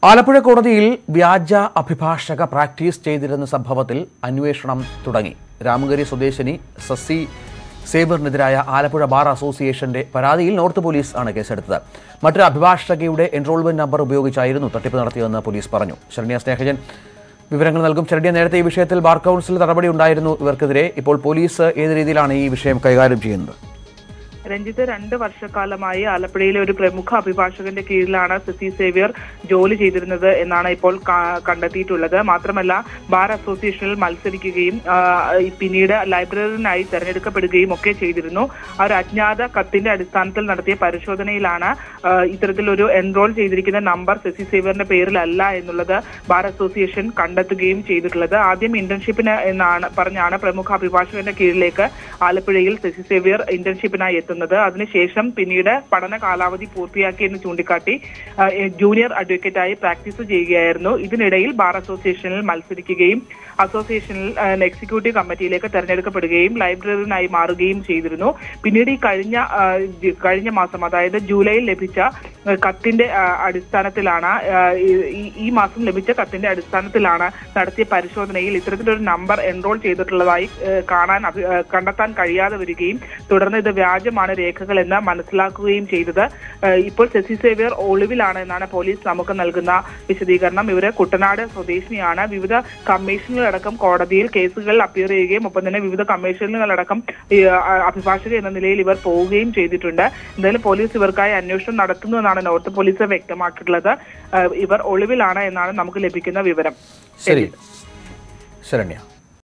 ആലപ്പുഴ കോടതിയിൽ വ്യാജ അഭിഭാഷക പ്രാക്ടീസ് ചെയ്തിരുന്ന സംഭവത്തിൽ അന്വേഷണം തുടങ്ങി രാമഗിരി സ്വദേശിനി സസി സേബറിനെതിരായ ആലപ്പുഴ ബാർ അസോസിയേഷന്റെ പരാതിയിൽ നോർത്ത് പോലീസ് ആണ് കേസെടുത്തത് മറ്റൊരു അഭിഭാഷകയുടെ എൻറോൾമെന്റ് നമ്പർ ഉപയോഗിച്ചായിരുന്നു തട്ടിപ്പ് നടത്തിയതെന്ന് പോലീസ് പറഞ്ഞു ശരണ്യ സ്നേഹജൻ വിവരങ്ങൾ നൽകും ശരണ്യ നേരത്തെ ഈ വിഷയത്തിൽ ബാർ കൗൺസിൽ നടപടി ഉണ്ടായിരുന്നു ഇവർക്കെതിരെ ഇപ്പോൾ പോലീസ് ഏത് രീതിയിലാണ് ഈ വിഷയം കൈകാര്യം ചെയ്യുന്നത് രഞ്ജിത്ത് രണ്ട് വർഷക്കാലമായി ആലപ്പുഴയിലെ ഒരു പ്രമുഖ അഭിഭാഷകന്റെ കീഴിലാണ് സിസി സേവ്യർ ജോലി ചെയ്തിരുന്നത് എന്നാണ് ഇപ്പോൾ കാ- കണ്ടെത്തിയിട്ടുള്ളത് മാത്രമല്ല ബാർ അസോസിയേഷനിൽ മത്സരിക്കുകയും ആ, പിന്നീട് ലൈബ്രറിനായി തെരഞ്ഞെടുക്കപ്പെടുകയും ഒക്കെ ചെയ്തിരുന്നു ആ ഒരു അജ്ഞാത കത്തിന്റെ അടിസ്ഥാനത്തിൽ നടത്തിയ പരിശോധനയിലാണ് ആ, ഇത്തരത്തിലൊരു എൻറോൾ ചെയ്തിരിക്കുന്ന നമ്പർ സിസി സേവ്യറിന്റെ പേരിലല്ല എന്നുള്ളത് ബാർ അസോസിയേഷൻ കണ്ടെത്തുകയും ചെയ്തിട്ടുള്ളത് ആദ്യം ഇന്റേൺഷിപ്പിന് എന്നാണ് പറഞ്ഞാണ് പ്രമുഖ അഭിഭാഷകന്റെ കീഴിലേക്ക് ആലപ്പുഴയിൽ സിസി സേവ്യർ ഇന്റേൺഷിപ്പിനായി എത്തുന്നത് അതിനുശേഷം പിന്നീട് പഠന കാലാവധി പൂർത്തിയാക്കി എന്ന് ചൂണ്ടിക്കാട്ടി ആ, എ- ജൂനിയർ അഡ്വക്കേറ്റായി പ്രാക്ടീസ് ചെയ്യുകയായിരുന്നു ഇതിനിടയിൽ ബാർ അസോസിയേഷനിൽ മത്സരിക്കുകയും അസോസിയേഷനിൽ ആ, എക്സിക്യൂട്ടീവ് കമ്മിറ്റിയിലേക്ക് തെരഞ്ഞെടുക്കപ്പെടുകയും ലൈബ്രറിനായി മാറുകയും ചെയ്തിരുന്നു പിന്നീട് ഈ കഴിഞ്ഞ ആ, ജ- കഴിഞ്ഞ മാസം അതായത് ജൂലൈയിൽ ലഭിച്ച ആ, കത്തിന്റെ ആ, അടിസ്ഥാനത്തിലാണ് ആ, ഈ- ഈ- ഈ മാസം ലഭിച്ച കത്തിന്റെ അടിസ്ഥാനത്തിലാണ് നടത്തിയ പരിശോധനയിൽ ഇത്തരത്തിലൊരു നമ്പർ എൻറോൾ ചെയ്തിട്ടുള്ളതായി ആ, കാണാൻ അഭി- ആ, കണ്ടെത്താൻ കഴിയാതെ വരികയും തുടർന്ന് ഇത് വ്യാജമാണ് രേഖകൾ എന്ന് മനസ്സിലാക്കുകയും ചെയ്തത് ആ, ഇപ്പോൾ ശശി സേവ്യർ ഒളിവിലാണ് എന്നാണ് പോലീസ് നമുക്ക് നൽകുന്ന വിശദീകരണം ഇവര് കുട്ടനാട് സ്വദേശിനിയാണ് വിവിധ കമ്മീഷനുകളടക്കം കോടതിയിൽ കേസുകൾ അപ്പിയർ ചെയ്യുകയും ഒപ്പം തന്നെ വിവിധ കമ്മീഷനുകളടക്കം ഈ, ആ, അഭിഭാഷക എന്ന നിലയിൽ ഇവർ പോവുകയും ചെയ്തിട്ടുണ്ട് എന്തായാലും പോലീസ് ഇവർക്കായി അന്വേഷണം നടത്തുന്നു എന്നാണ് നോർത്ത് പോലീസ് വ്യക്തമാക്കിയിട്ടുള്ളത് ആ, ഇവർ ഒളിവിലാണ് എന്നാണ് നമുക്ക് ലഭിക്കുന്ന വിവരം ശരി ശരണ്യ